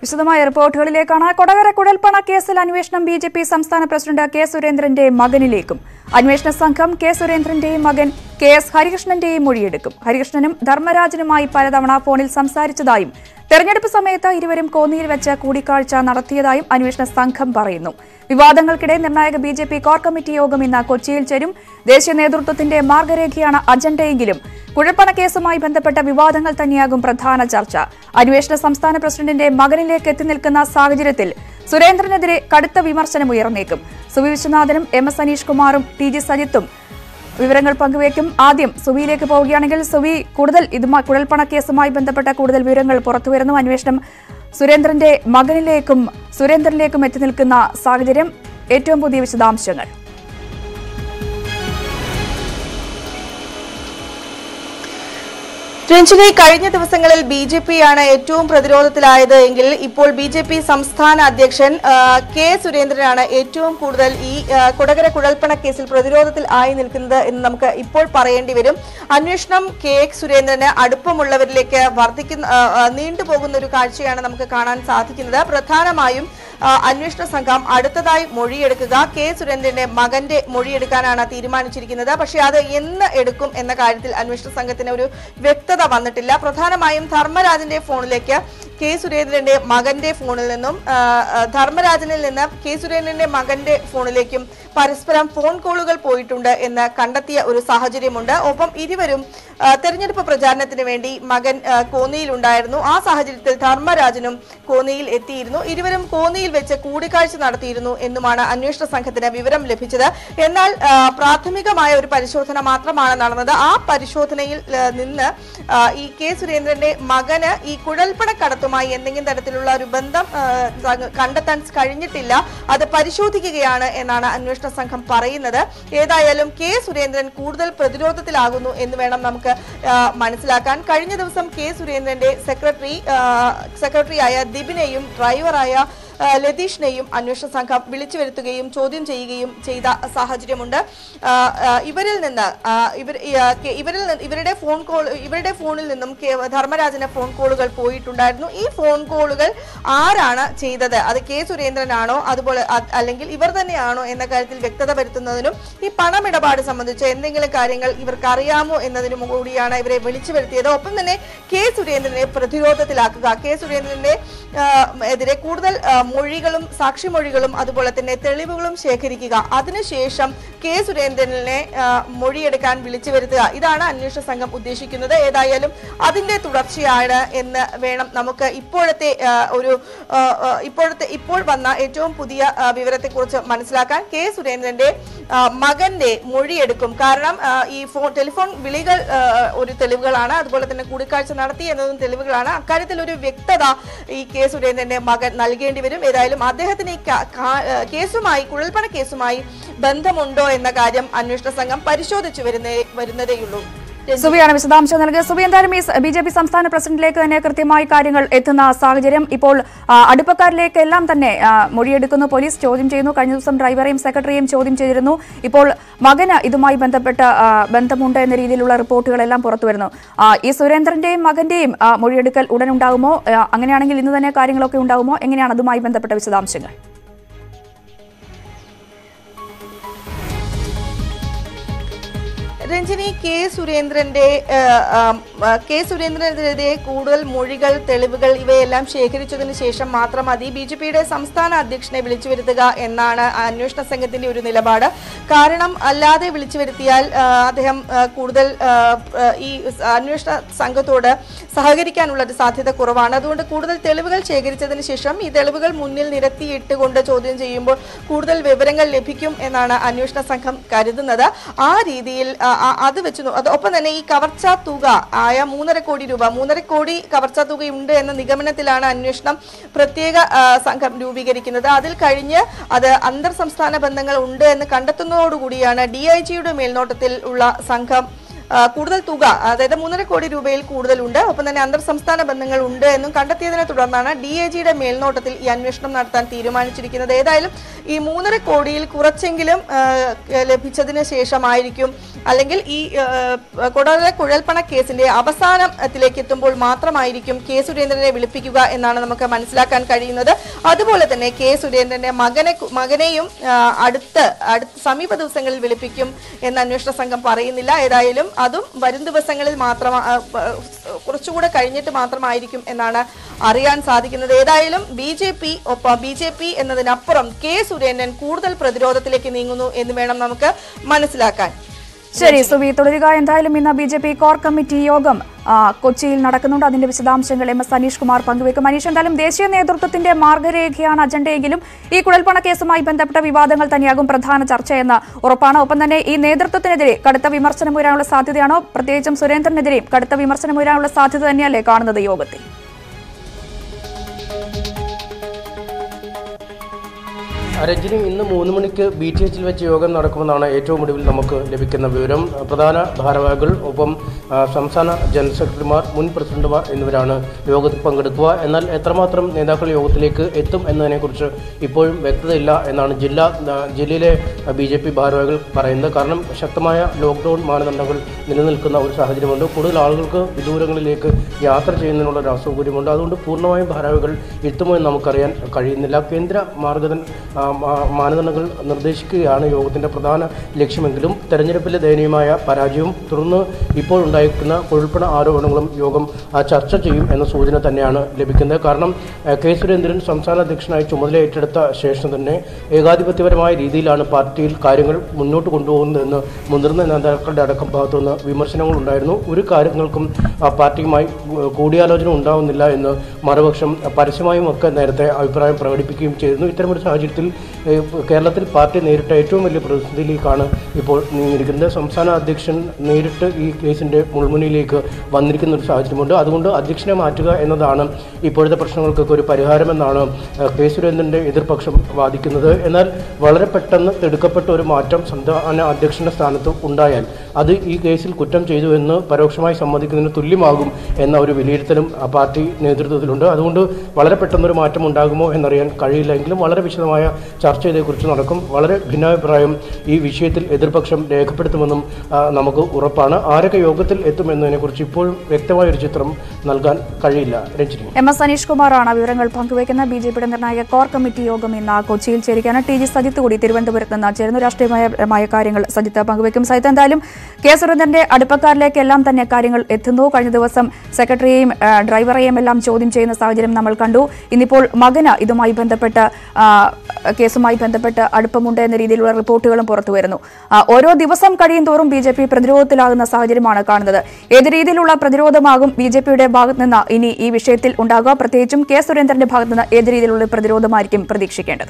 വിശദമായ റിപ്പോർട്ടുകളിലേക്കാണ് കൊടകര കുഴൽപ്പണ കേസിൽ അന്വേഷണം ബി ജെ പി സംസ്ഥാന പ്രസിഡന്റ് കെ സുരേന്ദ്രന്റെ മകനിലേക്കും അന്വേഷണ സംഘം കെ സുരേന്ദ്രന്റെയും മകൻ കെ എസ് ഹരികൃഷ്ണന്റെയും മൊഴിയെടുക്കും ഹരികൃഷ്ണനും ധർമ്മരാജനുമായി പലതവണ ഫോണിൽ സംസാരിച്ചതായും തെരഞ്ഞെടുപ്പ് സമയത്ത് ഇരുവരും കോന്നിയിൽ വെച്ച് കൂടിക്കാഴ്ച നടത്തിയതായും അന്വേഷണ സംഘം പറയുന്നു വിവാദങ്ങൾക്കിടെ നിർണായക B J P core committee യോഗം ഇന്ന് കൊച്ചിയിൽ ചേരും ദേശീയ നേതൃത്വത്തിന്റെ മാർഗരേഖയാണ് അജണ്ടയെങ്കിലും കുഴൽപ്പണ കേസുമായി ബന്ധപ്പെട്ട വിവാദങ്ങൾ തന്നെയാകും പ്രധാന ചർച്ച അന്വേഷണ സംസ്ഥാന പ്രസിഡന്റിന്റെ മകനിലേക്ക് എത്തി നിൽക്കുന്ന സാഹചര്യത്തിൽ സുരേന്ദ്രനെതിരെ കടുത്ത വിമർശനം ഉയർന്നേക്കും സുവി വിശ്വനാഥനും എം എസ് അനീഷ് കുമാറും ടി ജി സജിത്തും വിവരങ്ങൾ പങ്കുവയ്ക്കും ആദ്യം സുവിയിലേക്ക് പോവുകയാണെങ്കിൽ സുവി കൂടുതൽ ഇതുമായി കുഴൽപ്പണ കേസുമായി ബന്ധപ്പെട്ട കൂടുതൽ വിവരങ്ങൾ പുറത്തുവരുന്നു അന്വേഷണം സുരേന്ദ്രന്റെ മകനിലേക്കും സുരേന്ദ്രനിലേക്കും എത്തി നിൽക്കുന്ന സാഹചര്യം ഏറ്റവും പുതിയ വിശദാംശങ്ങൾ രഞ്ജിനി കഴിഞ്ഞ ദിവസങ്ങളിൽ ബി ജെ പി ആണ് ഏറ്റവും പ്രതിരോധത്തിലായത് എങ്കിൽ ഇപ്പോൾ ബി ജെ പി സംസ്ഥാന അധ്യക്ഷൻ ആ, കെ സുരേന്ദ്രനാണ് ഏറ്റവും കൂടുതൽ ഈ ആ, കൊടകര കുഴൽപ്പണ കേസിൽ പ്രതിരോധത്തിൽ ആയി നിൽക്കുന്നത് എന്ന് നമുക്ക് ഇപ്പോൾ പറയേണ്ടി വരും അന്വേഷണം കെ എക്സ് സുരേന്ദ്രന് അടുപ്പമുള്ളവരിലേക്ക് വർദ്ധിക്കുന്ന ആ, ആ, നീണ്ടുപോകുന്ന ഒരു കാഴ്ചയാണ് നമുക്ക് കാണാൻ സാധിക്കുന്നത് പ്രധാനമായും ആ, അന്വേഷണ സംഘം അടുത്തതായി മൊഴിയെടുക്കുക കെ സുരേന്ദ്രന്റെ മകന്റെ മൊഴിയെടുക്കാനാണ് തീരുമാനിച്ചിരിക്കുന്നത് പക്ഷേ അത് എന്ന് എടുക്കും എന്ന കാര്യത്തിൽ അന്വേഷണ സംഘത്തിന് ഒരു വ്യക്തത വന്നിട്ടില്ല പ്രധാനമായും ധർമ്മരാജന്റെ ഫോണിലേക്ക് കെ സുരേന്ദ്രന്റെ മകന്റെ ഫോണിൽ നിന്നും ആ, ആ, ധർമ്മരാജനിൽ നിന്ന് കെ സുരേന്ദ്രന്റെ മകന്റെ ഫോണിലേക്കും പരസ്പരം ഫോൺ കോളുകൾ പോയിട്ടുണ്ട് എന്ന് കണ്ടെത്തിയ ഒരു സാഹചര്യമുണ്ട് ഒപ്പം ഇരുവരും ആ, തെരഞ്ഞെടുപ്പ് പ്രചാരണത്തിന് വേണ്ടി മകൻ ആ, കോന്നിയിലുണ്ടായിരുന്നു ആ സാഹചര്യത്തിൽ ധർമ്മരാജനും കോന്നിയിൽ എത്തിയിരുന്നു ഇരുവരും കോന്നിയിൽ വെച്ച് കൂടിക്കാഴ്ച നടത്തിയിരുന്നു എന്നുമാണ് അന്വേഷണ സംഘത്തിന് വിവരം ലഭിച്ചത് എന്നാൽ ആ, പ്രാഥമികമായ ഒരു പരിശോധന മാത്രമാണ് നടന്നത് ആ പരിശോധനയിൽ ആ, നിന്ന് ആ, ഈ കെ സുരേന്ദ്രന്റെ മകന് ഈ കുഴൽപ്പണക്കടത്തുമായി എന്തെങ്കിലും തരത്തിലുള്ള ഒരു ബന്ധം ആ, സംഘ- കണ്ടെത്താൻ കഴിഞ്ഞിട്ടില്ല അത് പരിശോധിക്കുകയാണ് എന്നാണ് അന്വേഷണ സംഘം പറയുന്നത് ഏതായാലും കെ സുരേന്ദ്രൻ കൂടുതൽ പ്രതിരോധത്തിലാകുന്നു എന്ന് വേണം നമുക്ക് ആ, മനസ്സിലാക്കാൻ കഴിഞ്ഞ ദിവസം കെ സുരേന്ദ്രന്റെ സെക്രട്ടറി ആ, സെക്രട്ടറിയായ ദിബിനെയും ഡ്രൈവറായ ആ, ലതീഷിനെയും അന്വേഷണ സംഘം വിളിച്ചു വരുത്തുകയും ചോദ്യം ചെയ്യുകയും ചെയ്ത സാഹചര്യമുണ്ട് ആ, ആ, ഇവരിൽ നിന്ന് ആ, ഇവർ ഈ, ആ, കെ- ഇവരിൽ നിന്ന് ഇവരുടെ ഫോൺ കോൾ ഇവരുടെ ഫോണിൽ നിന്നും കെ- ധർമ്മരാജന് ഫോൺ കോളുകൾ പോയിട്ടുണ്ടായിരുന്നു ഈ ഫോൺ കോളുകൾ ആരാണ് ചെയ്തത് അത് കെ സുരേന്ദ്രനാണോ അതുപോലെ അ- അല്ലെങ്കിൽ ഇവർ തന്നെയാണോ എന്ന കാര്യത്തിൽ വ്യക്തത വരുത്തുന്നതിനും ഈ പണമിടപാട് സംബന്ധിച്ച് എന്തെങ്കിലും കാര്യങ്ങൾ ഇവർക്ക് അറിയാമോ എന്നതിനും കൂടിയാണ് ഇവരെ വിളിച്ചു വരുത്തിയത് ഒപ്പം തന്നെ കെ സുരേന്ദ്രനെ പ്രതിരോധത്തിലാക്കുക കെ സുരേന്ദ്രന്റെ ആ, എതിരെ കൂടുതൽ ആ, മൊഴികളും സാക്ഷിമൊഴികളും അതുപോലെ തന്നെ തെളിവുകളും ശേഖരിക്കുക അതിനുശേഷം കെ സുരേന്ദ്രനെ ആ, മൊഴിയെടുക്കാൻ വിളിച്ചു വരുത്തുക ഇതാണ് അന്വേഷണ സംഘം ഉദ്ദേശിക്കുന്നത് ഏതായാലും അതിന്റെ തുടർച്ചയാണ് എന്ന് വേണം നമുക്ക് ഇപ്പോഴത്തെ ആ, ഒരു ആ, ആ, ഇപ്പോഴത്തെ ഇപ്പോൾ വന്ന ഏറ്റവും പുതിയ ആ, വിവരത്തെക്കുറിച്ച് മനസ്സിലാക്കാൻ കെ സുരേന്ദ്രന്റെ ആ, മകന്റെ മൊഴിയെടുക്കും കാരണം ആ, ഈ ഫോൺ ടെലിഫോൺ വിളികൾ ആ, ഒരു തെളിവുകളാണ് അതുപോലെ തന്നെ കൂടിക്കാഴ്ച നടത്തി എന്നതും തെളിവുകളാണ് അക്കാര്യത്തിൽ ഒരു വ്യക്തത ഈ കെ സുരേന്ദ്രന്റെ മകൻ നൽകേണ്ടി വരും ഏതായാലും അദ്ദേഹത്തിന് ഈ ക- കാ- ആ, കേസുമായി കുഴൽപ്പണ കേസുമായി ബന്ധമുണ്ടോ എന്ന കാര്യം അന്വേഷണ സംഘം പരിശോധിച്ചു വരുന്നേ വരുന്നതേയുള്ളൂ സുബിയാണ് വിശദാംശം നൽകുക സുബി എന്തായാലും ഈ ബി ജെ പി സംസ്ഥാന പ്രസിഡന്റിലേക്ക് തന്നെ കൃത്യമായി കാര്യങ്ങൾ എത്തുന്ന സാഹചര്യം ഇപ്പോൾ ആ, അടുപ്പക്കാരിലേക്ക് എല്ലാം തന്നെ ആ, മൊഴിയെടുക്കുന്നു പോലീസ് ചോദ്യം ചെയ്യുന്നു കഴിഞ്ഞ ദിവസം ഡ്രൈവറെയും സെക്രട്ടറിയെയും ചോദ്യം ചെയ്തിരുന്നു ഇപ്പോൾ മകന് ഇതുമായി ബന്ധപ്പെട്ട ആ, ബന്ധമുണ്ട് എന്ന രീതിയിലുള്ള റിപ്പോർട്ടുകളെല്ലാം പുറത്തുവരുന്നു ആ, ഈ സുരേന്ദ്രന്റെയും മകന്റെയും ആ, മൊഴിയെടുക്കൽ ഉടൻ ഉണ്ടാകുമോ ആ, അങ്ങനെയാണെങ്കിൽ ഇന്ന് തന്നെ കാര്യങ്ങളൊക്കെ ഉണ്ടാകുമോ എങ്ങനെയാണ് അതുമായി ബന്ധപ്പെട്ട വിശദാംശങ്ങൾ രഞ്ജിനി കെ സുരേന്ദ്രന്റെ ആ, ആ, ആ, കെ സുരേന്ദ്രനെതിരെ കൂടുതൽ മൊഴികൾ തെളിവുകൾ ഇവയെല്ലാം ശേഖരിച്ചതിന് ശേഷം മാത്രം മതി ബി ജെ പിയുടെ സംസ്ഥാന അധ്യക്ഷനെ വിളിച്ചു വരുത്തുക എന്നാണ് അന്വേഷണ സംഘത്തിന്റെ ഒരു നിലപാട് കാരണം അല്ലാതെ വിളിച്ചു വരുത്തിയാൽ ആ, അദ്ദേഹം ആ, കൂടുതൽ ആ, ആ, ഈ അന്വേഷണ സംഘത്തോട് സഹകരിക്കാനുള്ള ഒരു സാധ്യത കുറവാണ് അതുകൊണ്ട് കൂടുതൽ തെളിവുകൾ ശേഖരിച്ചതിന് ശേഷം ഈ തെളിവുകൾ മുന്നിൽ നിരത്തിയിട്ടുകൊണ്ട് ചോദ്യം ചെയ്യുമ്പോൾ കൂടുതൽ വിവരങ്ങൾ ലഭിക്കും എന്നാണ് അന്വേഷണ സംഘം കരുതുന്നത് ആ രീതിയിൽ ആ, ആ, അത് വെച്ച് നോ- അത് ഒപ്പം തന്നെ ഈ കവർച്ചാ തുക ആയ മൂന്നര കോടി രൂപ മൂന്നര കോടി കവർച്ചാ തുകയുണ്ട് എന്ന നിഗമനത്തിലാണ് അന്വേഷണം പ്രത്യേക ആ, സംഘം രൂപീകരിക്കുന്നത് അതിൽ കഴിഞ്ഞ് അത് അന്തർ സംസ്ഥാന ബന്ധങ്ങൾ ഉണ്ട് എന്ന് കണ്ടെത്തുന്നതോടുകൂടിയാണ് ഡി ഐ ജിയുടെ മേൽനോട്ടത്തിൽ ഉള്ള സംഘം ആ, കൂടുതൽ തുക അതായത് മൂന്നര കോടി രൂപയിൽ കൂടുതലുണ്ട് ഒപ്പം തന്നെ അന്തർ സംസ്ഥാന ബന്ധങ്ങൾ ഉണ്ട് എന്നും കണ്ടെത്തിയതിനെ തുടർന്നാണ് ഡി എ ജിയുടെ മേൽനോട്ടത്തിൽ ഈ അന്വേഷണം നടത്താൻ തീരുമാനിച്ചിരിക്കുന്നത് ഏതായാലും ഈ മൂന്നര കോടിയിൽ കുറച്ചെങ്കിലും ആ, ലഭിച്ചതിന് ശേഷമായിരിക്കും അല്ലെങ്കിൽ ഈ ഏഹ്, കൊടകര കുഴൽപ്പണ കേസിന്റെ അവസാനത്തിലേക്ക് എത്തുമ്പോൾ മാത്രമായിരിക്കും കെ സുരേന്ദ്രനെ വിളിപ്പിക്കുക എന്നാണ് നമുക്ക് മനസ്സിലാക്കാൻ കഴിയുന്നത് അതുപോലെ തന്നെ കെ സുരേന്ദ്രന്റെ മകനെ കു- മകനെയും ആ, അടുത്ത് അടുത്ത സമീപ ദിവസങ്ങളിൽ വിളിപ്പിക്കും എന്ന് അന്വേഷണ സംഘം പറയുന്നില്ല ഏതായാലും അതും വരും ദിവസങ്ങളിൽ മാത്രം ആ, പ- കുറച്ചുകൂടെ കഴിഞ്ഞിട്ട് മാത്രമായിരിക്കും എന്നാണ് അറിയാൻ സാധിക്കുന്നത് ഏതായാലും ബി ജെ പി ഒപ്പം ബി ജെ പി എന്നതിനപ്പുറം കെ സുരേന്ദ്രൻ കൂടുതൽ പ്രതിരോധത്തിലേക്ക് നീങ്ങുന്നു എന്ന് വേണം നമുക്ക് മനസ്സിലാക്കാൻ ശരി സുവി തുടരുക എന്തായാലും ഇന്ന് B J P core committee യോഗം ആ, കൊച്ചിയിൽ നടക്കുന്നുണ്ട് അതിന്റെ വിശദാംശങ്ങൾ എം എസ് അനീഷ് കുമാർ പങ്കുവെക്കും അനീഷ് എന്തായാലും ദേശീയ നേതൃത്വത്തിന്റെ മാർഗരേഖയാണ് അജണ്ടയെങ്കിലും ഈ കുഴൽപ്പണ കേസുമായി ബന്ധപ്പെട്ട വിവാദങ്ങൾ തന്നെയാകും പ്രധാന ചർച്ചയെന്ന് ഉറപ്പാണ് ഒപ്പം തന്നെ ഈ നേതൃത്വത്തിനെതിരെ കടുത്ത വിമർശനം ഉയരാനുള്ള സാധ്യതയാണോ പ്രത്യേകിച്ചും സുരേന്ദ്രനെതിരെയും കടുത്ത വിമർശനം ഉയരാനുള്ള സാധ്യത തന്നെയല്ലേ കാണുന്നത് യോഗത്തിൽ രഞ്ജിനി ഇന്ന് മൂന്ന് മണിക്ക് ബി ടി എച്ചിൽ വെച്ച് യോഗം നടക്കുമെന്നാണ് ഏറ്റവും ഒടുവിൽ നമുക്ക് ലഭിക്കുന്ന വിവരം പ്രധാന ഭാരവാഹികൾ ഒപ്പം ആ, സംസ്ഥാന ജനറൽ സെക്രട്ടറിമാർ മുൻ പ്രസിഡന്റുമാർ എന്നിവരാണ് യോഗത്തിൽ പങ്കെടുക്കുക എന്നാൽ എത്രമാത്രം നേതാക്കൾ യോഗത്തിലേക്ക് എത്തും എന്നതിനെക്കുറിച്ച് ഇപ്പോഴും വ്യക്തതയില്ല എന്നാണ് ജില്ലാ ആ, ജില്ലയിലെ ബി ജെ പി ഭാരവാഹികൾ പറയുന്നത് കാരണം ശക്തമായ ലോക്ക്ഡൌൺ മാനദണ്ഡങ്ങൾ നിലനിൽക്കുന്ന ഒരു സാഹചര്യമുണ്ട് കൂടുതൽ ആളുകൾക്ക് വിദൂരങ്ങളിലേക്ക് യാത്ര ചെയ്യുന്നതിനുള്ള ഒരു അസൗകര്യമുണ്ട് അതുകൊണ്ട് പൂർണ്ണമായും ഭാരവാഹികൾ എത്തുമോ എന്ന് നമുക്കറിയാൻ കഴിയുന്നില്ല കേന്ദ്ര മാർഗദ ആ, മാ- മാനദണ്ഡങ്ങൾ നിർദ്ദേശിക്കുകയാണ് യോഗത്തിൻ്റെ പ്രധാന ലക്ഷ്യമെങ്കിലും തെരഞ്ഞെടുപ്പിലെ ദയനീയമായ പരാജയവും തുടർന്ന് ഇപ്പോൾ ഉണ്ടായിരിക്കുന്ന കൊഴുപ്പണ ആരോപണങ്ങളും യോഗം ആ, ചർച്ച ചെയ്യും എന്ന സൂചന തന്നെയാണ് ലഭിക്കുന്നത് കാരണം ആ, കെ സുരേന്ദ്രൻ സംസ്ഥാന അധ്യക്ഷനായി ചുമതല ഏറ്റെടുത്ത ശേഷം തന്നെ ഏകാധിപത്യപരമായ രീതിയിലാണ് പാർട്ടിയിൽ കാര്യങ്ങൾ മുന്നോട്ട് കൊണ്ടുപോകുന്നതെന്ന് മുതിർന്ന നേതാക്കളുടെ അടക്കം ഭാഗത്തുനിന്ന് വിമർശനങ്ങൾ ഉണ്ടായിരുന്നു ഒരു കാര്യങ്ങൾക്കും ആ, പാർട്ടിയുമായി ഉ- കൂടിയാലോചന ഉണ്ടാവുന്നില്ല എന്ന് മറുപക്ഷം പരസ്യമായും ഒക്കെ നേരത്തെ അഭിപ്രായം പ്രകടിപ്പിക്കുകയും ചെയ്തിരുന്നു ഇത്തരമൊരു സാഹചര്യത്തിൽ ഏഹ്, കേരളത്തിൽ പാർട്ടി നേരിട്ട ഏറ്റവും വലിയ പ്രതിസന്ധിയിലേക്കാണ് ഇപ്പോൾ നീങ്ങിയിരിക്കുന്നത് സംസ്ഥാന അധ്യക്ഷൻ നേരിട്ട് ഈ കേസിന്റെ മുൾമുനയിലേക്ക് വന്നിരിക്കുന്ന ഒരു സാഹചര്യമുണ്ട് അതുകൊണ്ട് അധ്യക്ഷനെ മാറ്റുക എന്നതാണ് ഇപ്പോഴത്തെ പ്രശ്നങ്ങൾക്കൊക്കെ ഒരു പരിഹാരമെന്നാണ് ഏഹ്, കെ സുരേന്ദ്രന്റെ എതിർപക്ഷം വാദിക്കുന്നത് എന്നാൽ വളരെ പെട്ടെന്ന് തിടുക്കപ്പെട്ട ഒരു മാറ്റം സംസ്ഥാന അധ്യക്ഷന്റെ സ്ഥാനത്ത് ഉണ്ടായാൽ അത് ഈ കേസിൽ കുറ്റം ചെയ്തു എന്ന് പരോക്ഷമായി സമ്മതിക്കുന്നതിന് തുല്യമാകും എന്ന ഒരു വിലയിരുത്തലും ആ പാർട്ടി നേതൃത്വത്തിലുണ്ട് അതുകൊണ്ട് വളരെ പെട്ടെന്നൊരു മാറ്റം ഉണ്ടാകുമോ എന്നറിയാൻ കഴിയില്ല എങ്കിലും വളരെ വിശദമായ ചർച്ച ഇതേക്കുറിച്ച് നടക്കും വളരെ ഭിന്നാഭിപ്രായം ഈ വിഷയത്തിൽ എതിർപക്ഷം രേഖപ്പെടുത്തുമെന്നും ആ, നമുക്ക് ഉറപ്പാണ് ആരൊക്കെ യോഗത്തിൽ എത്തുമെന്നതിനെക്കുറിച്ച് ഇപ്പോഴും വ്യക്തമായ ഒരു ചിത്രം നൽകാൻ കഴിയില്ല രഞ്ജിനി എം എസ് അനീഷ് കുമാറാണ് വിവരങ്ങൾ പങ്കുവയ്ക്കുന്ന ബി ജെ പിയുടെ നിർണായക കോർ കമ്മിറ്റി യോഗം ഇന്ന് കൊച്ചിയിൽ ചേരുകയാണ് ടി ജി സജിത്ത് കൂടി തിരുവനന്തപുരത്ത് നിന്ന് ചേരുന്നു രാഷ്ട്രീയമായ കാര്യങ്ങൾ സജിത്ത് പങ്കുവയ്ക്കും സജിത്ത് എന്തായാലും കെ സുരേന്ദ്രന്റെ അടുപ്പക്കാരിലേക്ക് എല്ലാം തന്നെ കാര്യങ്ങൾ എത്തുന്നു കഴിഞ്ഞ ദിവസം സെക്രട്ടറിയെയും ആ, ഡ്രൈവറെയും എല്ലാം ചോദ്യം ചെയ്യുന്ന സാഹചര്യം നമ്മൾ കണ്ടു ഇന്നിപ്പോൾ മകന് ഇതുമായി ബന്ധപ്പെട്ട് ആ, കേസുമായി ബന്ധപ്പെട്ട് അടുപ്പമുണ്ട് എന്ന രീതിയിലുള്ള റിപ്പോർട്ടുകളും പുറത്തു വരുന്നു ആ, ഓരോ ദിവസം കഴിയും തോറും ബി ജെ പി പ്രതിരോധത്തിലാകുന്ന സാഹചര്യമാണ് കാണുന്നത് ഏത് രീതിയിലുള്ള പ്രതിരോധമാകും ബി ജെ പിയുടെ ഭാഗത്ത് നിന്ന് ഇനി ഈ വിഷയത്തിൽ ഉണ്ടാകുക പ്രത്യേകിച്ചും കെ സുരേന്ദ്രന്റെ ഭാഗത്ത് നിന്ന് ഏത് രീതിയിലുള്ള പ്രതിരോധമായിരിക്കും പ്രതീക്ഷിക്കേണ്ടത്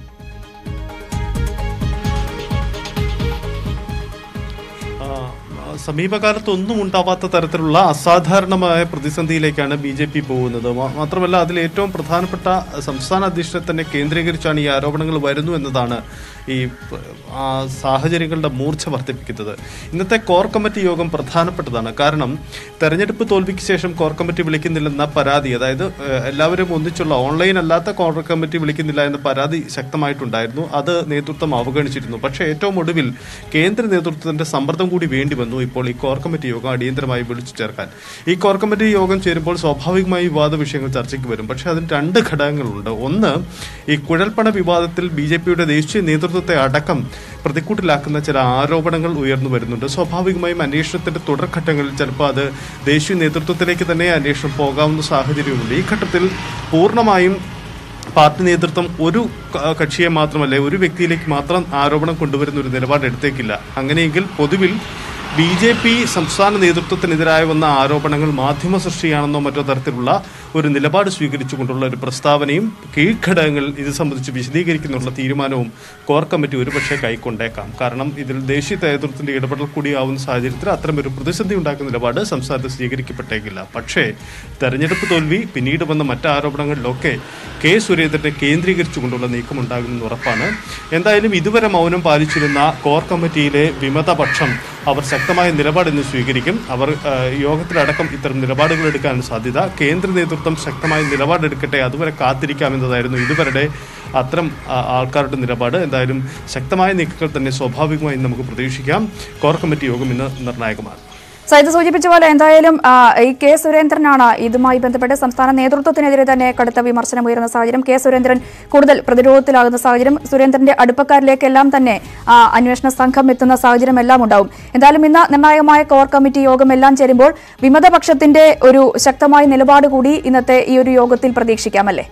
ആ, സമീപകാലത്ത് ഒന്നും ഉണ്ടാവാത്ത തരത്തിലുള്ള അസാധാരണമായ പ്രതിസന്ധിയിലേക്കാണ് ബി ജെ പി പോകുന്നത് മാ- മാത്രമല്ല അതിൽ ഏറ്റവും പ്രധാനപ്പെട്ട സംസ്ഥാന അധ്യക്ഷനെ തന്നെ കേന്ദ്രീകരിച്ചാണ് ഈ ആരോപണങ്ങൾ വരുന്നു എന്നതാണ് ഈ പ- ആ സാഹചര്യങ്ങളുടെ മൂർച്ച വർദ്ധിപ്പിക്കുന്നത് ഇന്നത്തെ കോർ കമ്മിറ്റി യോഗം പ്രധാനപ്പെട്ടതാണ് കാരണം തെരഞ്ഞെടുപ്പ് തോൽവിക്ക് ശേഷം കോർ കമ്മിറ്റി വിളിക്കുന്നില്ലെന്ന പരാതി അതായത് ഏഹ്, എല്ലാവരും ഒന്നിച്ചുള്ള ഓൺലൈൻ അല്ലാത്ത കോർ കമ്മിറ്റി വിളിക്കുന്നില്ല എന്ന പരാതി ശക്തമായിട്ടുണ്ടായിരുന്നു അത് നേതൃത്വം അവഗണിച്ചിരുന്നു പക്ഷേ ഏറ്റവും ഒടുവിൽ കേന്ദ്ര നേതൃത്വത്തിന്റെ സമ്മർദ്ദം കൂടി വേണ്ടി വന്നു ഇപ്പോൾ ഈ കോർ കമ്മിറ്റി യോഗം അടിയന്തരമായി വിളിച്ചു ചേർക്കാൻ ഈ കോർ കമ്മിറ്റി യോഗം ചേരുമ്പോൾ സ്വാഭാവികമായി വിവാദ വിഷയങ്ങൾ ചർച്ചയ്ക്ക് വരും പക്ഷേ അതിന് രണ്ട് ഘടകങ്ങളുണ്ട് ഒന്ന് ഈ കുഴൽപ്പണ വിവാദത്തിൽ ബി ജെ പിയുടെ ദേശീയ നേതൃത്വത്തെ അടക്കം പ്രതിക്കൂട്ടിലാക്കുന്ന ചില ആരോപണങ്ങൾ ഉയർന്നു വരുന്നുണ്ട് സ്വാഭാവികമായും അന്വേഷണത്തിന്റെ തുടർഘട്ടങ്ങളിൽ ചിലപ്പോൾ അത് ദേശീയ നേതൃത്വത്തിലേക്ക് തന്നെ അന്വേഷണം പോകാവുന്ന സാഹചര്യമുണ്ട് ഈ ഘട്ടത്തിൽ പൂർണ്ണമായും പാർട്ടി നേതൃത്വം ഒരു ക- കക്ഷിയെ മാത്രമല്ല ഒരു വ്യക്തിയിലേക്ക് മാത്രം ആരോപണം കൊണ്ടുവരുന്ന ഒരു നിലപാട് എടുത്തേക്കില്ല അങ്ങനെയെങ്കിൽ പൊതുവിൽ ബി ജെ പി സംസ്ഥാന നേതൃത്വത്തിനെതിരായ വന്ന ആരോപണങ്ങൾ മാധ്യമ സൃഷ്ടിയാണെന്നോ മറ്റോ തരത്തിലുള്ള ഒരു നിലപാട് സ്വീകരിച്ചുകൊണ്ടുള്ള ഒരു പ്രസ്താവനയും കീഴ്ഘടകങ്ങൾ ഇത് സംബന്ധിച്ച് വിശദീകരിക്കുന്നുള്ള തീരുമാനവും കോർ കമ്മിറ്റി ഒരുപക്ഷെ കൈക്കൊണ്ടേക്കാം കാരണം ഇതിൽ ദേശീയ നേതൃത്വത്തിന്റെ ഇടപെടൽ കൂടിയാവുന്ന സാഹചര്യത്തിൽ അത്തരമൊരു പ്രതിസന്ധി ഉണ്ടാക്കുന്ന നിലപാട് സംസ്ഥാനത്ത് സ്വീകരിക്കപ്പെട്ടേക്കില്ല പക്ഷേ തെരഞ്ഞെടുപ്പ് തോൽവി പിന്നീട് വന്ന മറ്റ് ആരോപണങ്ങളിലൊക്കെ കെ സുരേന്ദ്രനെ കേന്ദ്രീകരിച്ചുകൊണ്ടുള്ള നീക്കമുണ്ടാകുമെന്ന് ഉറപ്പാണ് എന്തായാലും ഇതുവരെ മൗനം പാലിച്ചിരുന്ന കോർ കമ്മിറ്റിയിലെ വിമതപക്ഷം അവർ ശക്തമായ നിലപാട് ഇന്ന് സ്വീകരിക്കും അവർ ആ, യോഗത്തിലടക്കം ഇത്തരം നിലപാടുകൾ എടുക്കാൻ സാധ്യത കേന്ദ്ര നേതൃത്വം ശക്തമായ നിലപാടെടുക്കട്ടെ അതുവരെ കാത്തിരിക്കാമെന്നതായിരുന്നു ഇതുവരെ അത്തരം ആ, ആൾക്കാരുടെ നിലപാട് എന്തായാലും ശക്തമായ നീക്കങ്ങൾ തന്നെ സ്വാഭാവികമായും നമുക്ക് പ്രതീക്ഷിക്കാം കോർ കമ്മിറ്റി യോഗം ഇന്ന് നിർണായകമാണ് സൈത് സൂചിപ്പിച്ച പോലെ എന്തായാലും ആ, ഈ കെ സുരേന്ദ്രനാണ് ഇതുമായി ബന്ധപ്പെട്ട് സംസ്ഥാന നേതൃത്വത്തിനെതിരെ തന്നെ കടുത്ത വിമർശനം ഉയർന്ന സാഹചര്യം കെ സുരേന്ദ്രൻ കൂടുതൽ പ്രതിരോധത്തിലാകുന്ന സാഹചര്യം സുരേന്ദ്രന്റെ അടുപ്പക്കാരിലേക്കെല്ലാം തന്നെ ആ, അന്വേഷണ സംഘം എത്തുന്ന സാഹചര്യം എല്ലാം ഉണ്ടാവും എന്തായാലും ഇന്ന് നിർണായകമായ കോർ കമ്മിറ്റി യോഗം എല്ലാം ചേരുമ്പോൾ വിമതപക്ഷത്തിന്റെ ഒരു ശക്തമായ നിലപാട് കൂടി ഇന്നത്തെ ഈ ഒരു യോഗത്തിൽ പ്രതീക്ഷിക്കാമല്ലേ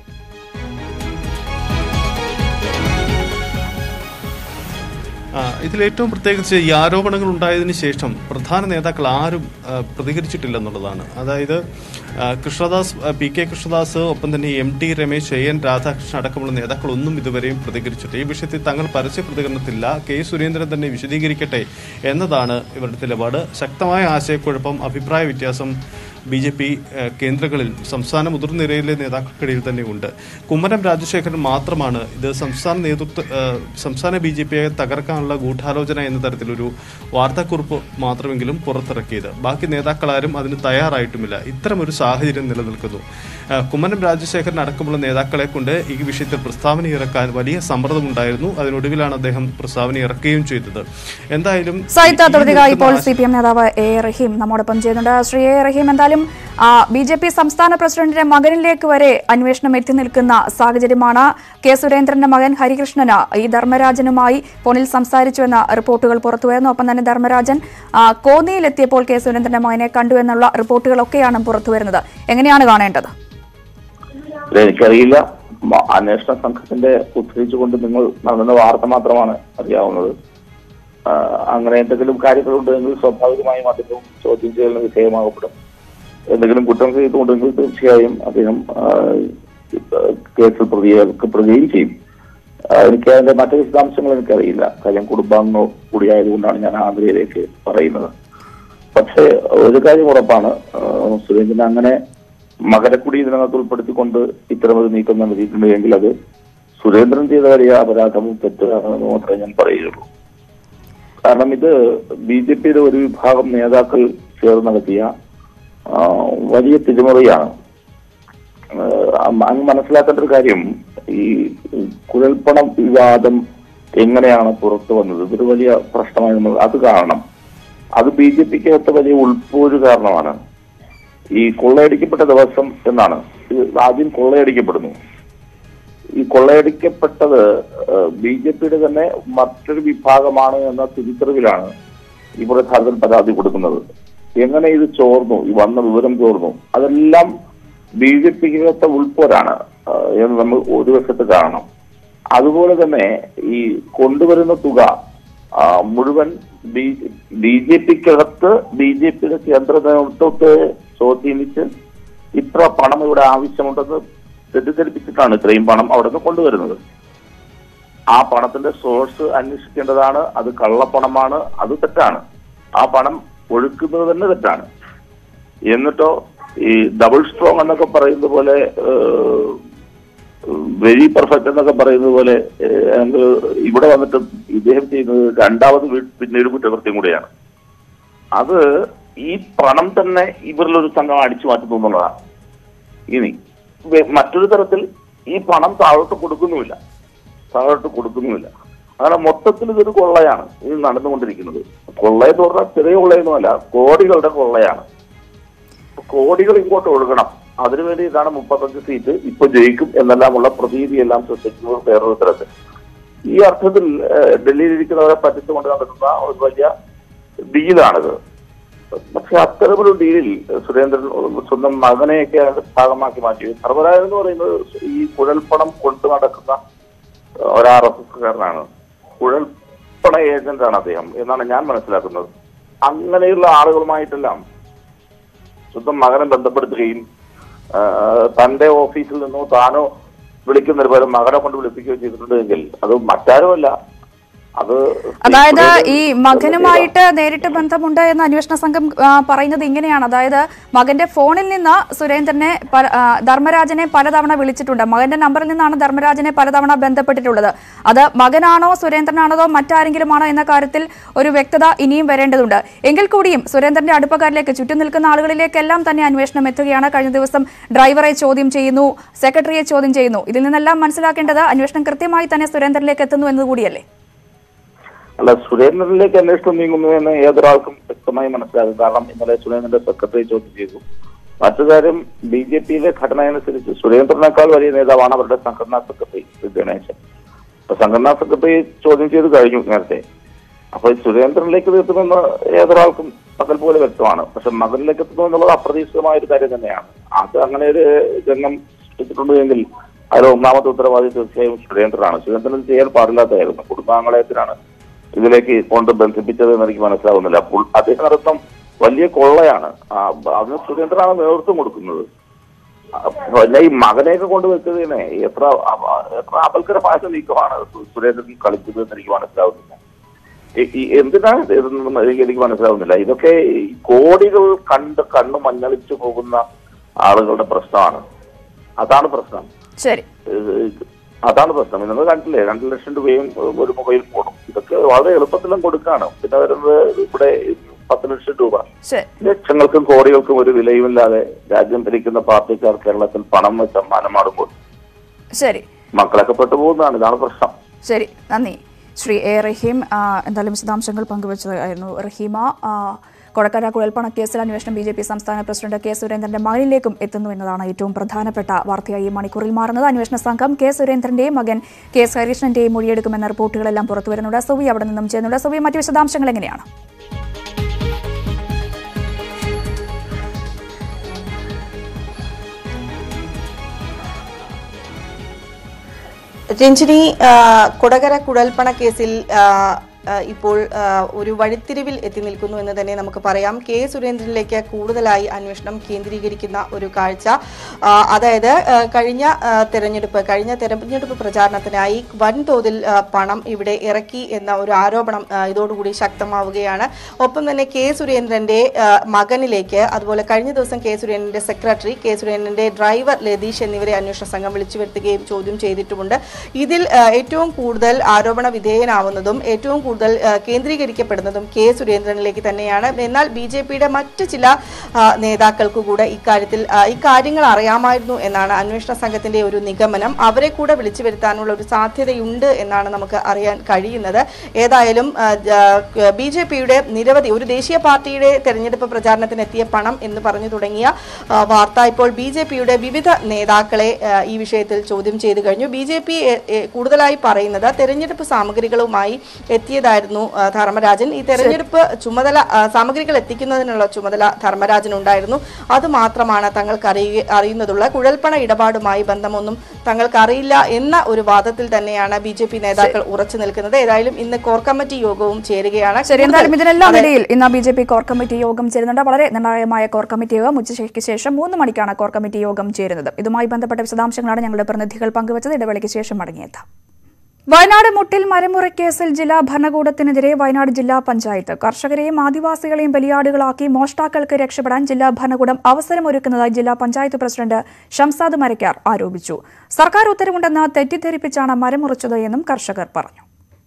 ആ, ഇതിൽ ഏറ്റവും പ്രത്യേകിച്ച് ഈ ആരോപണങ്ങൾ ഉണ്ടായതിനു ശേഷം പ്രധാന നേതാക്കൾ ആരും ആ, പ്രതികരിച്ചിട്ടില്ലെന്നുള്ളതാണ് അതായത് ആ, കൃഷ്ണദാസ് ആ, പി കെ കൃഷ്ണദാസ് ഒപ്പം തന്നെ M T Ramesh A N Radhakrishnan അടക്കമുള്ള നേതാക്കളൊന്നും ഇതുവരെയും പ്രതികരിച്ചിട്ടില്ല ഈ വിഷയത്തിൽ തങ്ങൾ പരസ്യ പ്രതികരണത്തില്ല കെ സുരേന്ദ്രൻ തന്നെ വിശദീകരിക്കട്ടെ എന്നതാണ് ഇവരുടെ നിലപാട് ശക്തമായ ആശയക്കുഴപ്പം അഭിപ്രായ വ്യത്യാസം ബി ജെ പി കേന്ദ്രങ്ങളിൽ സംസ്ഥാന മുതിർന്ന നിരയിലെ നേതാക്കൾക്കിടയിൽ തന്നെ ഉണ്ട് കുമ്മനം രാജശേഖരൻ മാത്രമാണ് ഇത് സംസ്ഥാന നേതൃത്വ ഏഹ്, സംസ്ഥാന ബി ജെ പിയെ തകർക്കാനുള്ള ഗൂഢാലോചന എന്ന തരത്തിലൊരു വാർത്താക്കുറിപ്പ് മാത്രമെങ്കിലും പുറത്തിറക്കിയത് ബാക്കി നേതാക്കളാരും അതിന് തയ്യാറായിട്ടുമില്ല ഇത്തരമൊരു സാഹചര്യം നിലനിൽക്കുന്നു ഏഹ്, കുമ്മനം രാജശേഖരൻ അടക്കമുള്ള നേതാക്കളെ കൊണ്ട് ഈ വിഷയത്തിൽ പ്രസ്താവന ഇറക്കാൻ വലിയ സമ്മർദ്ദമുണ്ടായിരുന്നു അതിനൊടുവിലാണ് അദ്ദേഹം പ്രസ്താവന ഇറക്കുകയും ചെയ്തത് എന്തായാലും സാഹിത്യ ഈ തൊഴിലുക ഇപ്പോൾ നിൽക്കുന്ന സി പി എം നേതാവ് എ എ റഹീം നമ്മോടൊപ്പം ചെയ്യുന്നുണ്ട് ശ്രീ എ എ റഹീം എന്തായാലും ബി ജെ പി സംസ്ഥാന പ്രസിഡന്റിന്റെ മകനിലേക്ക് വരെ അന്വേഷണം എത്തി നിൽക്കുന്ന സാഹചര്യമാണ് കെ സുരേന്ദ്രന്റെ മകൻ ഹരികൃഷ്ണന് ഈ ധർമ്മരാജനുമായി ഫോണിൽ സംസാരിച്ചു എന്ന റിപ്പോർട്ടുകൾ പുറത്തുവരുന്നു ഒപ്പം തന്നെ ധർമ്മരാജൻ ആ, കോന്നിയിലെത്തിയപ്പോൾ കെ സുരേന്ദ്രന്റെ മകനെ കണ്ടു എന്നുള്ള റിപ്പോർട്ടുകളൊക്കെയാണ് പുറത്തുവരുന്നത് എങ്ങനെയാണ് കാണേണ്ടത് ഇത് എനിക്കറിയില്ല മ- അന്വേഷണ സംഘത്തിന്റെ ഉദ്ധരിച്ചുകൊണ്ട് നിങ്ങൾ നൽകുന്ന വാർത്ത മാത്രമാണ് അറിയാവുന്നത് ആ, അങ്ങനെ എന്തെങ്കിലും കാര്യങ്ങളുണ്ടെങ്കിൽ സ്വാഭാവികമായും അദ്ദേഹം ചോദ്യം ചെയ്യലിന് വിധേയമാകപ്പെടും എന്തെങ്കിലും കുറ്റം ചെയ്തുകൊണ്ടെങ്കിൽ തീർച്ചയായും അദ്ദേഹം ആ, കേസിൽ പ്രതികരിക്കുകയും ചെയ്യും ആ, എനിക്ക് അതിന്റെ മറ്റു വിശദാംശങ്ങൾ എനിക്കറിയില്ല കാര്യം കുടുംബാംഗം കൂടിയായതുകൊണ്ടാണ് ഞാൻ ആ നിലയിലേക്ക് പറയുന്നത് പക്ഷേ ഒരു കാര്യം ഉറപ്പാണ് ആ, സുരേന്ദ്രൻ അങ്ങനെ മകരക്കുടി ഇതിനകത്ത് ഉൾപ്പെടുത്തിക്കൊണ്ട് ഇത്തരമൊരു നീക്കം നടത്തിയിട്ടുണ്ട് എങ്കിൽ അത് സുരേന്ദ്രൻ ചെയ്ത വലിയ അപരാധവും തെറ്റാണെന്ന് മാത്രമേ ഞാൻ പറയുകയുള്ളൂ കാരണം ഇത് ബി ജെ പിയുടെ ഒരു വിഭാഗം നേതാക്കൾ ചേർന്ന് നടത്തിയ ആ, വലിയ തിരിമറിയാണ് ആ, അങ്ങ് മനസ്സിലാക്കേണ്ട ഒരു കാര്യം ഈ കുഴൽപ്പണം വിവാദം എങ്ങനെയാണ് പുറത്തു വന്നത് ഇതൊരു വലിയ പ്രശ്നമായി നമ്മൾ അത് കാണണം അത് ബി ജെ പിക്കകത്ത് വലിയ ഉൾപ്പോര് കാരണമാണ് ഈ കൊള്ളയടിക്കപ്പെട്ട ദിവസം എന്നാണ് ഇത് ആദ്യം കൊള്ളയടിക്കപ്പെടുന്നു ഈ കൊള്ളയടിക്കപ്പെട്ടത് ബി ജെ പിയുടെ തന്നെ മറ്റൊരു വിഭാഗമാണ് എന്ന തിരിച്ചറിവിലാണ് ഈ പ്രധാനത്തിൽ പരാതി കൊടുക്കുന്നത് എങ്ങനെ ഇത് ചോർന്നു ഈ വന്ന വിവരം ചോർന്നു അതെല്ലാം ബി ജെ പിക്കകത്തെ ഉൾപ്പോരാണ് ആ, എന്ന് നമ്മൾ ഒരു വശത്ത് കാണണം അതുപോലെ തന്നെ ഈ കൊണ്ടുവരുന്ന തുക ആ, മുഴുവൻ ബി ബി ജെ പിക്കകത്ത് ബി ജെ പിയുടെ കേന്ദ്ര നേതൃത്വത്തെ സ്വാധീനിച്ച് ഇത്ര പണം ഇവിടെ ആവശ്യമുണ്ടെന്ന് തെറ്റിദ്ധരിപ്പിച്ചിട്ടാണ് ഇത്രയും പണം അവിടെ നിന്ന് കൊണ്ടുവരുന്നത് ആ പണത്തിന്റെ സോഴ്സ് അന്വേഷിക്കേണ്ടതാണ് അത് കള്ളപ്പണമാണ് അത് തെറ്റാണ് ആ പണം ഒഴുക്കുന്നത് തന്നെ തെറ്റാണ് എന്നിട്ടോ ഈ ഡബിൾ സ്ട്രോങ് എന്നൊക്കെ പറയുന്ന പോലെ വെരി പെർഫെക്റ്റ് എന്നൊക്കെ പറയുന്നത് പോലെ ഏഹ്, അങ്ങ് ഇവിടെ വന്നിട്ട് ഇദ്ദേഹം ചെയ്യുന്നത് രണ്ടാമത് വീ- പിന്നെ ഒരു കുറ്റകൃത്യം കൂടിയാണ് അത് ഈ പണം തന്നെ ഇവരിലൊരു സംഘം അടിച്ചു മാറ്റുന്നു എന്നുള്ളതാണ് ഇനി വെ- മറ്റൊരു തരത്തിൽ ഈ പണം താഴോട്ട് കൊടുക്കുന്നുമില്ല താഴോട്ട് കൊടുക്കുന്നുമില്ല അങ്ങനെ മൊത്തത്തിൽ ഇതൊരു കൊള്ളയാണ് ഇത് നടന്നുകൊണ്ടിരിക്കുന്നത് കൊള്ളയെന്ന് പറഞ്ഞാൽ ചെറിയ കൊള്ളയൊന്നുമല്ല കോടികളുടെ കൊള്ളയാണ് കോടികൾ ഇങ്ങോട്ട് ഒഴുകണം അതിനുവേണ്ടി ഇതാണ് മുപ്പത്തഞ്ച് സീറ്റ് ഇപ്പൊ ജയിക്കും എന്നെല്ലാമുള്ള പ്രതീതിയെല്ലാം സൃഷ്ടിക്കുന്നത് വേറൊരു തരത്തിൽ ഈ അർത്ഥത്തിൽ ഏഹ്, ഡൽഹിയിൽ ഇരിക്കുന്നവരെ പറ്റിച്ചുകൊണ്ട് നടക്കുന്ന ഒരു വലിയ ഡീലാണിത് പക്ഷെ അത്തരമൊരു ഡീലിൽ സുരേന്ദ്രൻ സ്വന്തം മകനെയൊക്കെ ഭാഗമാക്കി മാറ്റി സർവരാജൻ എന്ന് പറയുന്നത് ഈ കുഴൽപ്പണം കൊണ്ടു നടക്കുന്ന ഒരു ആർ എസ് എസ്കാരനാണ് കുഴൽപ്പണ ഏജന്റാണ് അദ്ദേഹം എന്നാണ് ഞാൻ മനസ്സിലാക്കുന്നത് അങ്ങനെയുള്ള ആളുകളുമായിട്ടെല്ലാം സ്വന്തം മകനെ ബന്ധപ്പെടുത്തുകയും ആ, തന്റെ ഓഫീസിൽ നിന്നോ താനോ വിളിക്കുന്നതിന് പകരം മകനെ കൊണ്ട് വിളിപ്പിക്കുകയോ ചെയ്തിട്ടുണ്ടെങ്കിൽ അത് മറ്റാരുമല്ല അത് അതായത് സുരേന്ദ്രൻ ഈ മകനുമായിട്ട് നേരിട്ട് ബന്ധമുണ്ട് എന്ന് അന്വേഷണ സംഘം ആ, പറയുന്നത് ഇങ്ങനെയാണ് അതായത് മകന്റെ ഫോണിൽ നിന്ന് സുരേന്ദ്രനെ പല- ആ, ധർമ്മരാജനെ പലതവണ വിളിച്ചിട്ടുണ്ട് മകന്റെ നമ്പറിൽ നിന്നാണ് ധർമ്മരാജനെ പലതവണ ബന്ധപ്പെട്ടിട്ടുള്ളത് അത് മകനാണോ സുരേന്ദ്രനാണോ മറ്റാരെങ്കിലും ആണോ എന്ന കാര്യത്തിൽ ഒരു വ്യക്തത ഇനിയും വരേണ്ടതുണ്ട് എങ്കിൽ കൂടിയും സുരേന്ദ്രന്റെ അടുപ്പക്കാരിലേക്ക് ചുറ്റും നിൽക്കുന്ന ആളുകളിലേക്കെല്ലാം തന്നെ അന്വേഷണം എത്തുകയാണ് കഴിഞ്ഞ ദിവസം ഡ്രൈവറെ ചോദ്യം ചെയ്യുന്നു സെക്രട്ടറിയെ ചോദ്യം ചെയ്യുന്നു ഇതിൽ നിന്നെല്ലാം മനസ്സിലാക്കേണ്ടത് അന്വേഷണം കൃത്യമായി തന്നെ സുരേന്ദ്രനിലേക്ക് എത്തുന്നു എന്നുകൂടിയല്ലേ അല്ല സുരേന്ദ്രനിലേക്ക് അന്വേഷണം നീങ്ങുന്നു എന്ന് ഏതൊരാൾക്കും വ്യക്തമായി മനസ്സിലാകും കാരണം ഇന്നലെ സുരേന്ദ്രന്റെ സെക്രട്ടറി ചോദ്യം ചെയ്തു മറ്റു കാര്യം ബി ജെ പിയിലെ ഘടന അനുസരിച്ച് സുരേന്ദ്രനേക്കാൾ വലിയ നേതാവാണ് അവരുടെ സംഘടനാ സെക്രട്ടറി ശ്രീ ഗണേശൻ അപ്പൊ സംഘടനാ സെക്രട്ടറി ചോദ്യം ചെയ്ത് കഴിഞ്ഞു നേരത്തെ അപ്പൊ ഈ സുരേന്ദ്രനിലേക്ക് ഇത് എത്തുമെന്ന് ഏതൊരാൾക്കും പകൽ പോലെ വ്യക്തമാണ് പക്ഷെ മകനിലേക്ക് എത്തുന്നു എന്നുള്ളത് അപ്രതീക്ഷിതമായ ഒരു കാര്യം തന്നെയാണ് അത് അങ്ങനെ ഒരു രംഗം സൃഷ്ടിച്ചിട്ടുണ്ട് എങ്കിൽ അതിൽ ഒന്നാമത്തെ ഉത്തരവാദി തീർച്ചയായും സുരേന്ദ്രനാണ് സുരേന്ദ്രൻ ഇത് ചെയ്യാൻ പാടില്ലാത്തതായിരുന്നു കുടുംബാംഗളയത്തിനാണ് ഇതിലേക്ക് കൊണ്ട് ബന്ധിപ്പിച്ചത് എന്ന് എനിക്ക് മനസ്സിലാവുന്നില്ല അപ്പോൾ അദ്ദേഹം നടത്തുന്ന വലിയ കൊള്ളയാണ് ആ, അതിന് സുരേന്ദ്രനാണ് നേതൃത്വം കൊടുക്കുന്നത് അപ്പൊ പിന്നെ ഈ മകനെയൊക്കെ കൊണ്ട് വെച്ചതിനെ എത്ര അപ- എത്ര അപൽക്കരമായ നീക്കമാണ് സു- സുരേന്ദ്രൻ കളിച്ചത് എന്ന് എനിക്ക് മനസ്സിലാവുന്നില്ല ഈ- ഈ എന്തിനാണ് ഇത് ഇതെന്നൊന്നും എനിക്ക് എനിക്ക് മനസ്സിലാവുന്നില്ല ഇതൊക്കെ ഈ കോടികൾ കണ്ട് കണ്ണു മഞ്ഞളിച്ചു പോകുന്ന ആളുകളുടെ പ്രശ്നമാണ് അതാണ് പ്രശ്നം ശരി ഏഹ് അതാണ് പ്രശ്നം നിങ്ങൾ കണ്ടില്ലേ രണ്ട് ലക്ഷം രൂപയും ഏഹ്, ഒരു മൊബൈൽ ഫോണും ഇതൊക്കെ വളരെ എളുപ്പത്തിലും കൊടുക്കാണ് പിന്നെ വരുന്നത് ഇവിടെ പത്ത് ലക്ഷം രൂപ ശരി ലക്ഷങ്ങൾക്കും കോടികൾക്കും ഒരു വിലയുമില്ലാതെ രാജ്യം ഭരിക്കുന്ന പാർട്ടിക്കാർ കേരളത്തിൽ പണം വെച്ച് അമ്മാനമാടുമ്പോൾ ശരി മക്കളൊക്കെ പെട്ടുപോകുന്നതാണ് ഇതാണ് പ്രശ്നം ശരി നന്ദി ശ്രീ എ റഹീം ആ, എന്തായാലും വിശദാംശങ്ങൾ പങ്കുവച്ചതായിരുന്നു റഹീമ ആ, കൊടക്കര കുഴൽപ്പണ കേസിൽ അന്വേഷണം ബി ജെ പി സംസ്ഥാന പ്രസിഡന്റ് കെ സുരേന്ദ്രന്റെ മകനിലേക്കും എത്തുന്നു എന്നതാണ് ഏറ്റവും പ്രധാനപ്പെട്ട വാർത്തയായി ഈ മണിക്കൂറിൽ മാറുന്നത് അന്വേഷണ സംഘം കെ സുരേന്ദ്രന്റെയും മകൻ കെ എസ് ഹരീഷ്ണന്റെയും മൊഴിയെടുക്കുമെന്ന റിപ്പോർട്ടുകളെല്ലാം പുറത്തുവരുന്നുണ്ട് സുവി അവിടെ നിന്നും ചെയ്യുന്നുണ്ട് സുവി മറ്റു വിശദാംശങ്ങൾ എങ്ങനെയാണ് രഞ്ജിനി ആ, കൊടകര കുഴൽപ്പണ കേസിൽ ആ, ആ, ഇപ്പോൾ ആ, ഒരു വഴിത്തിരിവിൽ എത്തി നിൽക്കുന്നു എന്ന് തന്നെ നമുക്ക് പറയാം കെ സുരേന്ദ്രനിലേക്ക് കൂടുതലായി അന്വേഷണം കേന്ദ്രീകരിക്കുന്ന ഒരു കാഴ്ച ആ, അതായത് ആ, കഴിഞ്ഞ ആ, തെരഞ്ഞെടുപ്പ് കഴിഞ്ഞ തെരഞ്ഞെടുപ്പ് പ്രചാരണത്തിനായി വൻതോതിൽ ആ, പണം ഇവിടെ ഇറക്കി എന്ന ഒരു ആരോപണം ആ, ഇതോടുകൂടി ശക്തമാവുകയാണ് ഒപ്പം തന്നെ കെ സുരേന്ദ്രന്റെ ആ, മകനിലേക്ക് അതുപോലെ കഴിഞ്ഞ ദിവസം കെ സുരേന്ദ്രന്റെ സെക്രട്ടറി കെ സുരേന്ദ്രന്റെ ഡ്രൈവർ ലതീഷ് എന്നിവരെ അന്വേഷണ സംഘം വിളിച്ചു വരുത്തുകയും ചോദ്യം ചെയ്തിട്ടുമുണ്ട് ഇതിൽ ആ, ഏറ്റവും കൂടുതൽ ആരോപണ വിധേയനാവുന്നതും ഏറ്റവും കൂടുതൽ ആ, കേന്ദ്രീകരിക്കപ്പെടുന്നതും കെ സുരേന്ദ്രനിലേക്ക് തന്നെയാണ് എന്നാൽ ബി ജെ പിയുടെ മറ്റ് ചില ആ, നേതാക്കൾക്ക് കൂടെ ഇക്കാര്യത്തിൽ ആ, ഇക്കാര്യങ്ങൾ അറിയാമായിരുന്നു എന്നാണ് അന്വേഷണ സംഘത്തിന്റെ ഒരു നിഗമനം അവരെ കൂടെ വിളിച്ചു വരുത്താനുള്ള ഒരു സാധ്യതയുണ്ട് എന്നാണ് നമുക്ക് അറിയാൻ കഴിയുന്നത് ഏതായാലും ബി ജെ പിയുടെ നിരവധി ഒരു ദേശീയ പാർട്ടിയുടെ തെരഞ്ഞെടുപ്പ് പ്രചാരണത്തിന് എത്തിയ പണം എന്ന് പറഞ്ഞു തുടങ്ങിയ ആ, വാർത്ത ഇപ്പോൾ ബി ജെ പിയുടെ വിവിധ നേതാക്കളെ ആ, ഈ വിഷയത്തിൽ ചോദ്യം ചെയ്തു കഴിഞ്ഞു ബി ജെ പി കൂടുതലായി പറയുന്നത് തെരഞ്ഞെടുപ്പ് സാമഗ്രികളുമായി എത്തിയതായിരുന്നു ആ, ധർമ്മരാജൻ ഈ തെരഞ്ഞെടുപ്പ് ചുമതല ആ, സാമഗ്രികൾ എത്തിക്കുന്നതിനുള്ള ചുമതല ധർമ്മരാജനുണ്ടായിരുന്നു അത് മാത്രമാണ് തങ്ങൾക്ക് അറിയ അറിയുന്നതുള്ള കുഴൽപ്പണ ഇടപാടുമായി ബന്ധമൊന്നും തങ്ങൾക്ക് അറിയില്ല എന്ന ഒരു വാദത്തിൽ തന്നെയാണ് ബി ജെ പി നേതാക്കൾ ഉറച്ചു നിൽക്കുന്നത് ഏതായാലും ഇന്ന് കോർ കമ്മിറ്റി യോഗവും ചേരുകയാണ് ശരി എന്തായാലും കൂടുതൽ- ഇതിനെല്ലാം അതെ. ഇടയിൽ ഇന്ന് B J P core committee യോഗം ചേരുന്നുണ്ട് വളരെ നിർണായകമായ കോർ കമ്മിറ്റി യോഗം ഉച്ചയ്ക്ക് ശേഷം മൂന്ന് മണിക്കാണ് കോർ കമ്മിറ്റി യോഗം ചേരുന്നത് ഇതുമായി ബന്ധപ്പെട്ട വിശദാംശങ്ങളാണ് ഞങ്ങളുടെ പ്രതിനിധികൾ പങ്കുവച്ചത് ഇടവേളയ്ക്ക് ശേഷം മടങ്ങിയെത്താം വയനാട് മുട്ടിൽ മരമുറി കേസിൽ ജില്ലാ ഭരണകൂടത്തിനെതിരെ വയനാട് ജില്ലാ പഞ്ചായത്ത് കർഷകരെയും ആദിവാസികളെയും ബലിയാടുകളാക്കി മോഷ്ടാക്കൾക്ക് രക്ഷപ്പെടാൻ ജില്ലാ ഭരണകൂടം അവസരമൊരുക്കുന്നതായി ജില്ലാ പഞ്ചായത്ത് പ്രസിഡന്റ് ഷംസാദ് മരക്കാർ ആരോപിച്ചു സർക്കാർ ഉത്തരവുണ്ടെന്ന് തെറ്റിദ്ധരിപ്പിച്ചാണ് മരമുറിച്ചത് എന്നും കർഷകർ പറഞ്ഞു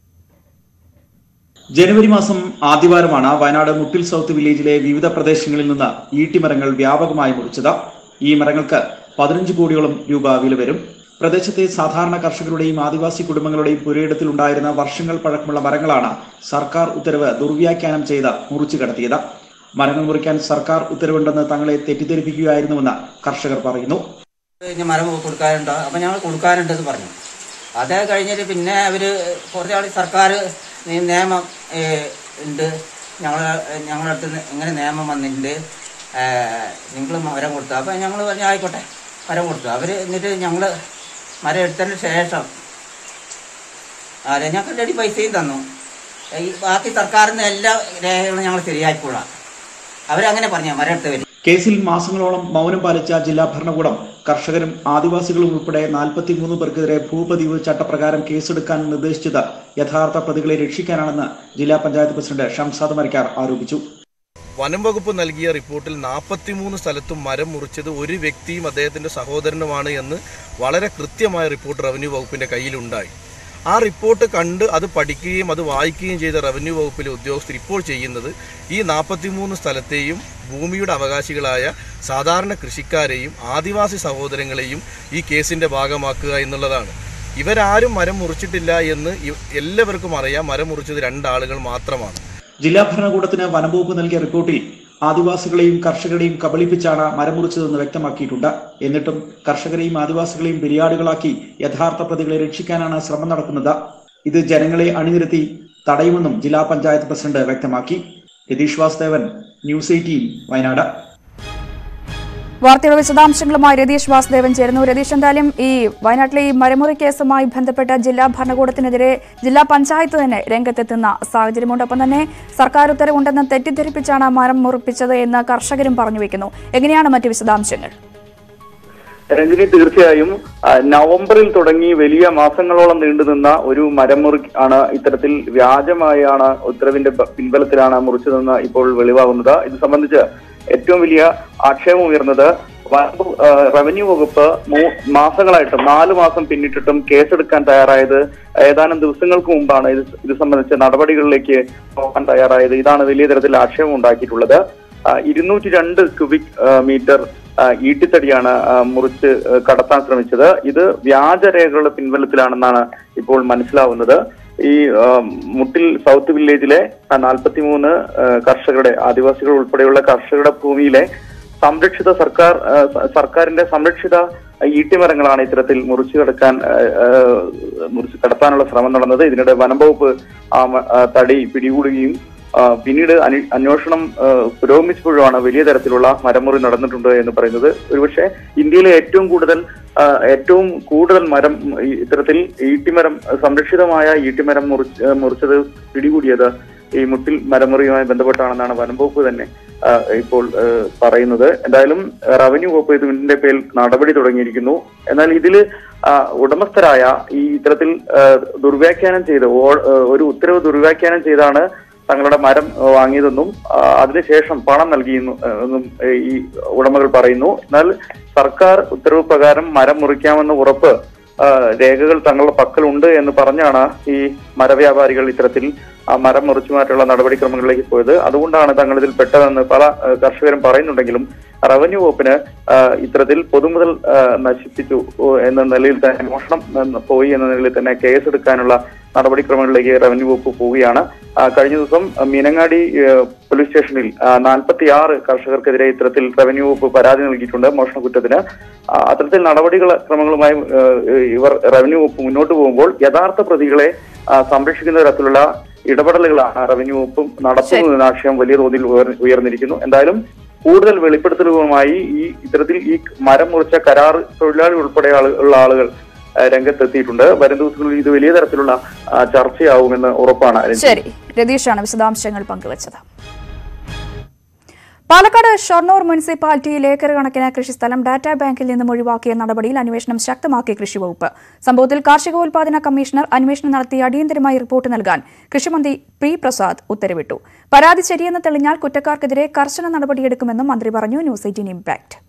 ജനുവരി മാസം ആദ്യവാരമാണ് വയനാട് മുട്ടിൽ സൗത്ത് വില്ലേജിലെ വിവിധ പ്രദേശങ്ങളിൽ നിന്ന് ഈട്ടിമരങ്ങൾ വ്യാപകമായി മുറിച്ചത് ഈ മരങ്ങൾക്ക് പതിനഞ്ച് കോടിയോളം രൂപ വില വരും പ്രദേശത്തെ സാധാരണ കർഷകരുടെയും ആദിവാസി കുടുംബങ്ങളുടെയും പുരയിടത്തിൽ ഉണ്ടായിരുന്ന വർഷങ്ങൾ പഴക്കമുള്ള മരങ്ങളാണ് സർക്കാർ ഉത്തരവ് ദുർവ്യാഖ്യാനം ചെയ്ത് മുറിച്ചു കടത്തിയത് മരങ്ങൾ മുറിക്കാൻ സർക്കാർ ഉത്തരവുണ്ടെന്ന് തങ്ങളെ തെറ്റിദ്ധരിപ്പിക്കുകയായിരുന്നുവെന്ന് കർഷകർ പറയുന്നു പിന്നെ മരം കൊടുക്കാനുണ്ടോ അപ്പം ഞങ്ങൾ കൊടുക്കാനുണ്ടെന്ന് പറഞ്ഞു അത് കഴിഞ്ഞിട്ട് പിന്നെ അവർ കുറച്ചാൾ സർക്കാർ ഈ നിയമം ഏ, ഉണ്ട് ഞങ്ങൾ ഞങ്ങളുടെ അടുത്ത് നിന്ന് ഇങ്ങനെ നിയമം വന്നിട്ടുണ്ട് നിങ്ങൾ മരം കൊടുത്തു അപ്പം ഞങ്ങൾ പറഞ്ഞു ആയിക്കോട്ടെ മരം കൊടുത്തു അവർ എന്നിട്ട് ഞങ്ങൾ മരം എടുത്തതിന് ശേഷം അതെ ഞങ്ങൾക്ക് റെഡി പൈസയും തന്നു ഈ ബാക്കി സർക്കാരിൽ നിന്ന് എല്ലാ രേഖകളും ഞങ്ങൾ ശരിയാക്കിക്കൊള്ളാം അവരങ്ങനെ പറഞ്ഞു മരം എടുത്തവർ കേസിൽ മാസങ്ങളോളം മൗനം പാലിച്ച ജില്ലാ ഭരണകൂടം കർഷകരും ആദിവാസികളും ഉൾപ്പെടെ നാൽപ്പത്തിമൂന്ന് പേർക്കെതിരെ ഭൂപതിവ് ചട്ടപ്രകാരം കേസെടുക്കാൻ നിർദ്ദേശിച്ചത് യഥാർത്ഥ പ്രതികളെ രക്ഷിക്കാനാണെന്ന് ജില്ലാ പഞ്ചായത്ത് പ്രസിഡന്റ് ഷംസാദ് മരിക്കാർ ആരോപിച്ചു വനം വകുപ്പ് നൽകിയ റിപ്പോർട്ടിൽ നാൽപ്പത്തിമൂന്ന് സ്ഥലത്തും മരം മുറിച്ചത് ഒരു വ്യക്തിയും അദ്ദേഹത്തിന്റെ സഹോദരനുമാണ് എന്ന് വളരെ കൃത്യമായ റിപ്പോർട്ട് റവന്യൂ വകുപ്പിന്റെ കയ്യിലുണ്ടായി ആ റിപ്പോർട്ട് കണ്ട് അത് പഠിക്കുകയും അത് വായിക്കുകയും ചെയ്ത റവന്യൂ വകുപ്പിലെ ഉദ്യോഗസ്ഥർ ഇപ്പോൾ ചെയ്യുന്നത് ഈ നാൽപ്പത്തിമൂന്ന് സ്ഥലത്തെയും ഭൂമിയുടെ അവകാശികളായ സാധാരണ കൃഷിക്കാരെയും ആദിവാസി സഹോദരങ്ങളെയും ഈ കേസിന്റെ ഭാഗമാക്കുക എന്നുള്ളതാണ് ഇവരാരും മരം മുറിച്ചിട്ടില്ല എന്ന് ഇ- എല്ലാവർക്കും അറിയാം മരം മുറിച്ചത് രണ്ടാളുകൾ മാത്രമാണ് ജില്ലാ ഭരണകൂടത്തിന് വനംവകുപ്പ് നൽകിയ റിപ്പോർട്ടിൽ ആദിവാസികളെയും കർഷകരെയും കബളിപ്പിച്ചാണ് മരം മുറിച്ചതെന്ന് വ്യക്തമാക്കിയിട്ടുണ്ട് എന്നിട്ടും കർഷകരെയും ആദിവാസികളെയും ബലിയാടുകളാക്കി യഥാർത്ഥ പ്രതികളെ രക്ഷിക്കാനാണ് ശ്രമം നടക്കുന്നത് ഇത് ജനങ്ങളെ അണിനിരത്തി തടയുമെന്നും ജില്ലാ പഞ്ചായത്ത് പ്രസിഡന്റ് വ്യക്തമാക്കി രതീഷ് വാസുദേവൻ ന്യൂസ് എയ്റ്റീൻ വയനാട് വാർത്തയുടെ വിശദാംശങ്ങളുമായി രതീഷ് വാസുദേവൻ ചേരുന്നു രതീഷ് എന്തായാലും ഈ വയനാട്ടിലെ ഈ മരമുറി കേസുമായി ബന്ധപ്പെട്ട ജില്ലാ ഭരണകൂടത്തിനെതിരെ ജില്ലാ പഞ്ചായത്ത് തന്നെ രംഗത്തെത്തുന്ന സാഹചര്യമുണ്ട് ഒപ്പം തന്നെ സർക്കാർ ഉത്തരവുണ്ടെന്ന് തെറ്റിദ്ധരിപ്പിച്ചാണ് മരം മുറിപ്പിച്ചത് എന്ന് കർഷകരും പറഞ്ഞു വെക്കുന്നു എങ്ങനെയാണ് മറ്റ് വിശദാംശങ്ങൾ രഞ്ജിനി തീർച്ചയായും ആ, നവംബറിൽ തുടങ്ങി വലിയ മാസങ്ങളോളം നീണ്ടുനിന്ന ഒരു മരമുറി ആണ് ഇത്തരത്തിൽ വ്യാജമായാണ് ഉത്തരവിന്റെ പ- പിൻബലത്തിലാണ് മുറിച്ചതെന്ന് ഇപ്പോൾ വെളിവാകുന്നത് ഇത് സംബന്ധിച്ച് ഏറ്റവും വലിയ ആക്ഷേപം ഉയർന്നത് വനം- ആ, റവന്യൂ വകുപ്പ് മൂ- മാസങ്ങളായിട്ടും നാല് മാസം പിന്നിട്ടിട്ടും കേസെടുക്കാൻ തയ്യാറായത് ഏതാനും ദിവസങ്ങൾക്ക് മുമ്പാണ് ഇത് ഇത് സംബന്ധിച്ച നടപടികളിലേക്ക് പോകാൻ തയ്യാറായത് ഇതാണ് വലിയ തരത്തിൽ ആക്ഷേപം ഉണ്ടാക്കിയിട്ടുള്ളത് ഇരുന്നൂറ്റി രണ്ട് ക്യൂബിക് ആ, മീറ്റർ ആ, ഈട്ടിത്തടിയാണ് ആ, മുറിച്ച് ആ, കടത്താൻ ശ്രമിച്ചത് ഇത് വ്യാജരേഖകളുടെ പിൻബലത്തിലാണെന്നാണ് ഇപ്പോൾ മനസ്സിലാവുന്നത് ഈ ആ, മുട്ടിൽ സൗത്ത് വില്ലേജിലെ നാൽപ്പത്തിമൂന്ന് കർഷകരുടെ ആദിവാസികൾ ഉൾപ്പെടെയുള്ള കർഷകരുടെ ഭൂമിയിലെ സംരക്ഷിത സർക്കാർ ആ, സ- സർക്കാരിന്റെ സംരക്ഷിത ഈട്ടിമരങ്ങളാണ് ഇത്തരത്തിൽ മുറിച്ചു കടക്കാൻ ആ, ആ, മുറിച്ച് കടത്താനുള്ള ശ്രമം നടന്നത് ഇതിനിടെ വനം വകുപ്പ് ആ മ- ആ തടി പിടികൂടുകയും ആ, പിന്നീട് അന്വേ- അന്വേഷണം ആ, പുരോഗമിച്ചപ്പോഴാണ് വലിയ തരത്തിലുള്ള മരമുറി നടന്നിട്ടുണ്ട് എന്ന് പറയുന്നത് ഒരുപക്ഷെ ഇന്ത്യയിലെ ഏറ്റവും കൂടുതൽ ആ, ഏറ്റവും കൂടുതൽ മരം ഈ ഇത്തരത്തിൽ ഈട്ടിമരം സംരക്ഷിതമായ ഈട്ടിമരം മുറിച്ച് മുറിച്ചത് പിടികൂടിയത് ഈ മുട്ടിൽ മരമുറിയുമായി ബന്ധപ്പെട്ടാണെന്നാണ് വനം വകുപ്പ് തന്നെ ആ, ഇപ്പോൾ ആ, പറയുന്നത് എന്തായാലും റവന്യൂ വകുപ്പ് ഇതിന്റെ പേരിൽ നടപടി തുടങ്ങിയിരിക്കുന്നു എന്നാൽ ഇതിൽ ഉടമസ്ഥരായ ഈ ഇത്തരത്തിൽ ആ, ദുർവ്യാഖ്യാനം ചെയ്ത് ഓ- ആ, ഒരു ഉത്തരവ് ദുർവ്യാഖ്യാനം ചെയ്താണ് തങ്ങളുടെ മരം ആ, വാങ്ങിയതെന്നും ആ, അതിനുശേഷം പണം നൽകിയെന്നും ആ, എന്നും ആ, ഈ ഉടമകൾ പറയുന്നു എന്നാൽ സർക്കാർ ഉത്തരവ് പ്രകാരം മരം മുറിക്കാമെന്ന ഉറപ്പ് ആ, രേഖകൾ തങ്ങളുടെ പക്കലുണ്ട് എന്ന് പറഞ്ഞാണ് ഈ മരവ്യാപാരികൾ ഇത്തരത്തിൽ ആ മരം മുറിച്ചു മാറ്റുള്ള നടപടിക്രമങ്ങളിലേക്ക് പോയത് അതുകൊണ്ടാണ് തങ്ങൾ ഇതിൽ പെട്ടതെന്ന് പല ആ, കർഷകരും പറയുന്നുണ്ടെങ്കിലും റവന്യൂ വകുപ്പിന് ആ, ഇത്തരത്തിൽ പൊതുമുതൽ ആ, നശിപ്പിച്ചു ഓ, എന്ന നിലയിൽ തന്നെ മോഷണം എന്ന് പോയി എന്ന നിലയിൽ തന്നെ കേസെടുക്കാനുള്ള നടപടിക്രമങ്ങളിലേക്ക് റവന്യൂ വകുപ്പ് പോവുകയാണ് ആ, കഴിഞ്ഞ ദിവസം മീനങ്ങാടി ആ, പോലീസ് സ്റ്റേഷനിൽ നാൽപ്പത്തി ആറ് കർഷകർക്കെതിരെ ഇത്തരത്തിൽ റവന്യൂ വകുപ്പ് പരാതി നൽകിയിട്ടുണ്ട് മോഷണ കുറ്റത്തിന് ആ, അത്തരത്തിൽ നടപടികൾ ക്രമങ്ങളുമായി ആ, ഇവർ റവന്യൂ വകുപ്പ് മുന്നോട്ട് പോകുമ്പോൾ യഥാർത്ഥ പ്രതികളെ ആ, സംരക്ഷിക്കുന്ന തരത്തിലുള്ള ഇടപെടലുകളാണ് റവന്യൂ വകുപ്പും നടത്തുന്നതെന്ന ആശയം വലിയ തോതിൽ ഉയർ- ഉയർന്നിരിക്കുന്നു എന്തായാലും കൂടുതൽ വെളിപ്പെടുത്തലുകളുമായി ഈ ഇത്തരത്തിൽ ഈ മരം മുറിച്ച കരാർ തൊഴിലാളി ഉൾപ്പെടെ ആളു- ഉള്ള ആളുകൾ ആ, രംഗത്തെത്തിയിട്ടുണ്ട് വരും ദിവസങ്ങളിൽ ഇത് വലിയ തരത്തിലുള്ള ആ, ചർച്ചയാവുമെന്ന് ഉറപ്പാണ് രഞ്ജിത്ത്. ശരി രതീഷാണ് വിശദാംശങ്ങൾ പങ്കുവച്ചത് പാലക്കാട് ഷൊർണൂർ മുനിസിപ്പാലിറ്റിയിൽ ഏക്കർ കണക്കിന് കൃഷിസ്ഥലം ഡാറ്റാ ബാങ്കിൽ നിന്നും ഒഴിവാക്കിയ നടപടിയിൽ അന്വേഷണം ശക്തമാക്കി കൃഷിവകുപ്പ് സംഭവത്തിൽ കാർഷികോൽപാദന കമ്മീഷണർ അന്വേഷണം നടത്തി അടിയന്തരമായി റിപ്പോർട്ട് നൽകാൻ കൃഷിമന്ത്രി പി പ്രസാദ് ഉത്തരവിട്ടു പരാതി ശരിയെന്ന് തെളിഞ്ഞാൽ കുറ്റക്കാർക്കെതിരെ കർശന നടപടിയെടുക്കുമെന്നും മന്ത്രി പറഞ്ഞു news eighteen impact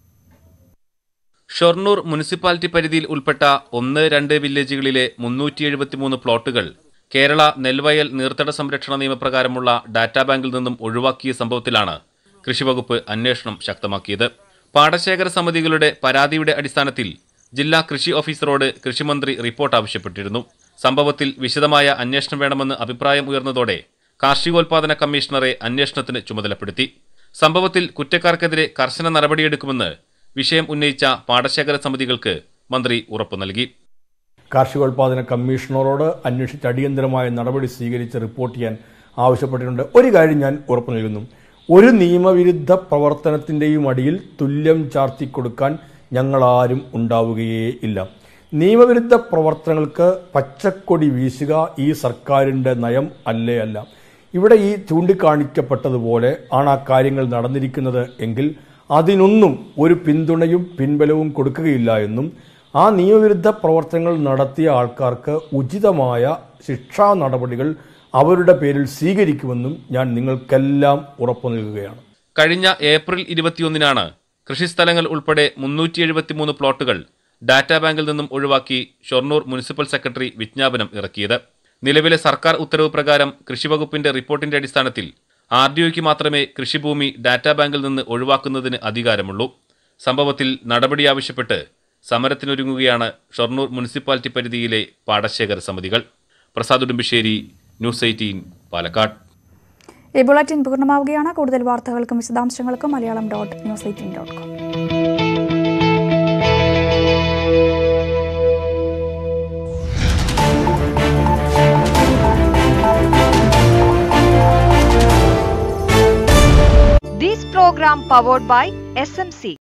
Shoranur municipality പരിധിയിൽ ഉൾപ്പെട്ട ഒന്ന് രണ്ട് വില്ലേജുകളിലെ മുന്നൂറ്റി എഴുപത്തിമൂന്ന് പ്ലോട്ടുകൾ കേരള നെൽവയൽ നീർത്തട സംരക്ഷണ നിയമപ്രകാരമുള്ള ഡാറ്റാ ബാങ്കിൽ നിന്നും ഒഴിവാക്കിയ സംഭവത്തിലാണ് കൃഷിവകുപ്പ് അന്വേഷണം ശക്തമാക്കിയത് പാടശേഖര സമിതികളുടെ പരാതിയുടെ അടിസ്ഥാനത്തിൽ ജില്ലാ കൃഷി ഓഫീസറോട് കൃഷിമന്ത്രി റിപ്പോർട്ട് ആവശ്യപ്പെട്ടിരുന്നു സംഭവത്തിൽ വിശദമായ അന്വേഷണം വേണമെന്ന് അഭിപ്രായം ഉയർന്നതോടെ കാർഷികോൽപാദന കമ്മീഷണറെ അന്വേഷണത്തിന് ചുമതലപ്പെടുത്തി സംഭവത്തിൽ കുറ്റക്കാർക്കെതിരെ കർശന നടപടിയെടുക്കുമെന്ന് വിഷയം ഉന്നയിച്ച പാടശേഖര സമിതികൾക്ക് മന്ത്രി ഉറപ്പു നൽകി കാർഷികോൽപാദന കമ്മീഷണറോട് അന്വേഷിച്ച് അടിയന്തരമായ നടപടി സ്വീകരിച്ച് റിപ്പോർട്ട് ചെയ്യാൻ ആവശ്യപ്പെട്ടിട്ടുണ്ട് ഒരു കാര്യം ഞാൻ ഉറപ്പു നൽകുന്നു ഒരു നിയമവിരുദ്ധ പ്രവർത്തനത്തിൻ്റെയും അടിയിൽ തുല്യം ചാർത്തി കൊടുക്കാൻ ഞങ്ങളാരും ഉണ്ടാവുകയേ ഇല്ല നിയമവിരുദ്ധ പ്രവർത്തനങ്ങൾക്ക് പച്ചക്കൊടി വീശുക ഈ സർക്കാരിൻ്റെ നയം അല്ലേ അല്ല ഇവിടെ ഈ ചൂണ്ടിക്കാണിക്കപ്പെട്ടതുപോലെ ആണ് ആ കാര്യങ്ങൾ നടന്നിരിക്കുന്നത് എങ്കിൽ അതിനൊന്നും ഒരു പിന്തുണയും പിൻബലവും കൊടുക്കുകയില്ല എന്നും ആ നിയമവിരുദ്ധ പ്രവർത്തനങ്ങൾ നടത്തിയ ആൾക്കാർക്ക് ഉചിതമായ ശിക്ഷാ നടപടികൾ അവരുടെ പേരിൽ സ്വീകരിക്കുമെന്നും ഞാൻ നിങ്ങൾക്കെല്ലാം ഉറപ്പു നൽകുകയാണ് കഴിഞ്ഞ ഏപ്രിൽ ഇരുപത്തിയൊന്നിനാണ് കൃഷിസ്ഥലങ്ങൾ ഉൾപ്പെടെ മുന്നൂറ്റി എഴുപത്തിമൂന്ന് പ്ലോട്ടുകൾ ഡാറ്റാ ബാങ്കിൽ നിന്നും ഒഴിവാക്കി ഷൊർണൂർ മുനിസിപ്പൽ സെക്രട്ടറി വിജ്ഞാപനം ഇറക്കിയത് നിലവിലെ സർക്കാർ ഉത്തരവ് പ്രകാരം കൃഷിവകുപ്പിന്റെ റിപ്പോർട്ടിന്റെ അടിസ്ഥാനത്തിൽ ആർ ഡി ഒയ്ക്ക് മാത്രമേ കൃഷിഭൂമി ഡാറ്റാ ബാങ്കിൽ നിന്ന് ഒഴിവാക്കുന്നതിന് അധികാരമുള്ളൂ സംഭവത്തിൽ നടപടി ആവശ്യപ്പെട്ട് സമരത്തിനൊരുങ്ങുകയാണ് ഷൊർണൂർ മുനിസിപ്പാലിറ്റി പരിധിയിലെ പാടശേഖര സമിതികൾ പ്രസാദ് ഉടുമ്പിശ്ശേരി ന്യൂസ് എയ്റ്റീൻ പാലക്കാട് ഈ ബുള്ളറ്റിൻ പൂർണ്ണമാവുകയാണ് കൂടുതൽ വാർത്തകൾക്കും വിശദാംശങ്ങൾക്കും Malayalam dot news eighteen dot com This program powered by SMC.